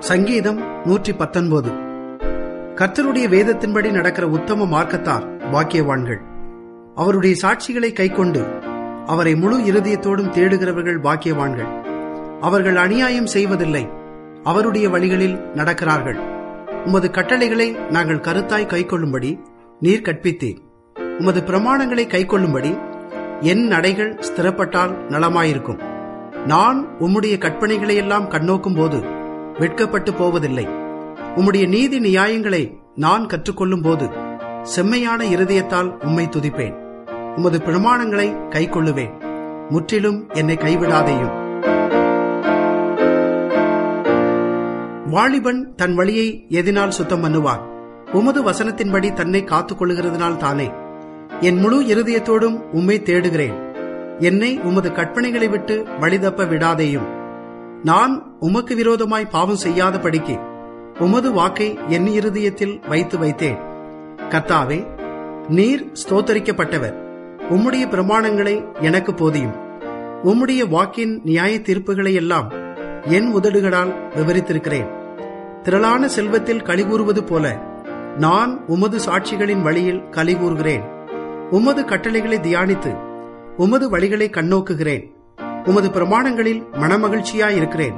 சங்கீதம் நூற்றி பத்தொன்பது கர்த்தருடைய வேதத்தின்படி நடக்கிற உத்தம மார்க்கத்தார் பாக்கியவான்கள் அவருடைய சாட்சிகளை கைக்கொண்டு அவரை முழு இருதயத்தோடும் தேடுகிறவர்கள் பாக்கியவான்கள் அவர்கள் அநியாயம் செய்வதில்லை அவருடைய வழிகளில் நடக்கிறார்கள் உமது கட்டளைகளை நாங்கள் கருத்தாய் கைக்கொள்ளும்படி நீர் கற்பித்தீர் உமது பிரமாணங்களை கைக்கொள்ளும்படி என் நடைகள் ஸ்திரப்பட்டால் நலமாயிருக்கும் நான் உம்முடைய கற்பனைகளை எல்லாம் கண்ணோக்கும் போது வெட்கப்பட்டு போவதில்லை உம்முடைய நீதி நியாயங்களை நான் கற்றுக்கொள்ளும் போது செம்மையான இருதயத்தால் உம்மை துதிப்பேன் உமது பிரமாணங்களை கைக்கொள்ளுவேன் முற்றிலும் என்னை கைவிடாதேயும் வாலிபன் தன் வழியை எதினால் சுத்தம் பண்ணுவார் உமது வசனத்தின்படி தன்னை காத்துக் கொள்ளுகிறதுனால் தானே என் முழு இருதயத்தோடும் உம்மை தேடுகிறேன் என்னை உமது கற்பனைகளை விட்டு வழிதப்ப விடாதேயும் நான் உமக்கு விரோதமாய் பாவம் செய்யாத படிக்கு உமது வாக்கை என் இருதயத்தில் வைத்து வைத்தேன் கர்த்தாவே நீர் ஸ்தோத்தரிக்கப்பட்டவர் உம்முடைய பிரமாணங்களை எனக்கு போதியும் உம்முடைய வாக்கின் நியாய தீர்ப்புகளை எல்லாம் என் உதடுகளால் விவரித்திருக்கிறேன் திரளான செல்வத்தில் கலிகூறுவது போல நான் உமது சாட்சிகளின் வழியில் கலிகூறுகிறேன் உமது கட்டளைகளை தியானித்து உமது வழிகளை கண்ணோக்குகிறேன் உமது பிரமாணங்களில் மனமகிழ்ச்சியாயிருக்கிறேன்